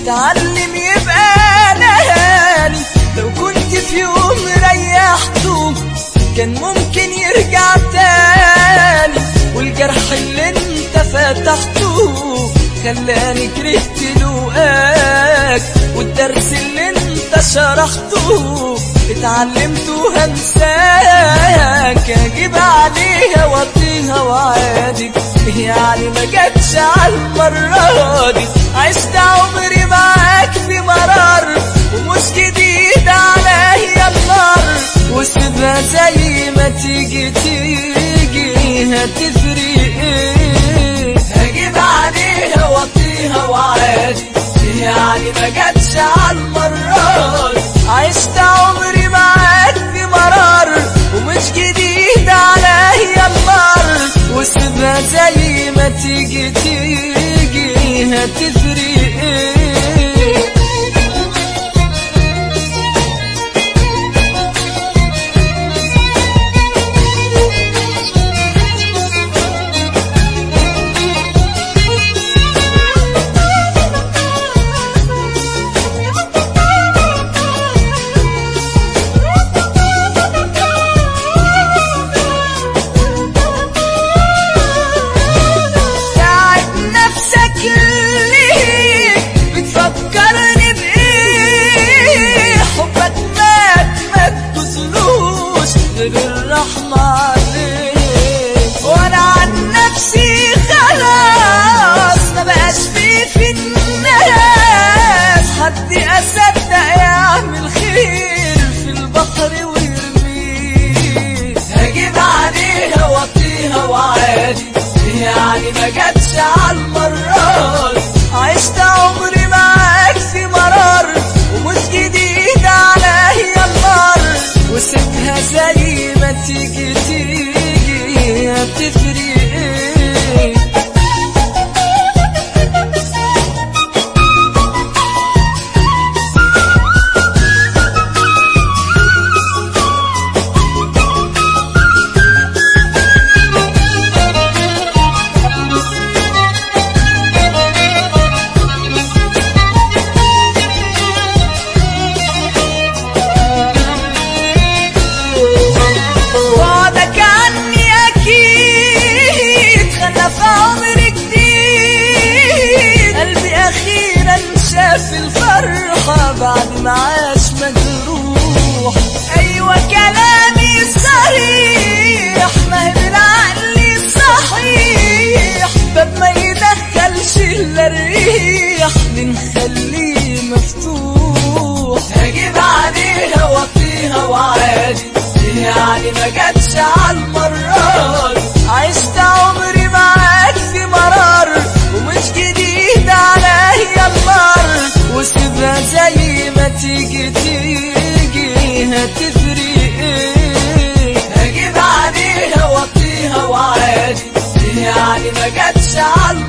اتعلم يبقى نهاني لو كنت في يوم ريحته كان ممكن يرجع تاني والجرح اللي انت فتحته خلاني كرهت لقاك والدرس اللي انت شرحته اتعلمته هنساك اجيب عليها واطيها وعادي يعني ما جاتش على المرة دي عشت عمري معاك في مرار ومش جديد عليا النار وسيبها زي ما تيجي تيجي هتفرق ايه هجيب عليها واطيها وعادي يعني ما جاتش على المرة دي عشت عمري معاك في مرار ومش جديد عليا النار وسيبها زي ما تيجي تيجي هتفرق ايه تعب نفسك ليه بتفكرني بإيه حبك مات ما تبذلوش غير الرحمة عليك وأنا عن نفسي خلاص ما بقاش في في الناس حد أصدق يعمل خير في البحر ويرميه هجيب عليها واطيها وعادي يعني ما جاتش على المرة دي. عشت عمري معاك في مرار ومش جديد عليا النار وسيبها زي ما تيجي تيجي هتفرق ايه بعدك عني أكيد خلى في عمري جديد قلبي أخيرا شاف الفرحة بعد ما عاش مجروح أيوة كلامي صحيح ما هي بالعقل صحيح باب ما يدخلش إلا الريح بنخليه مفتوح هجيب عليها واطيها وعادي يعني ما جاتش على المرة دي. عشت عمري معاك في مرار ومش جديد عليا النار وسيبها زي ما تيجي تيجي هتفرق ايه هجيب عليها واطيها وعادي يعني ما جاتش على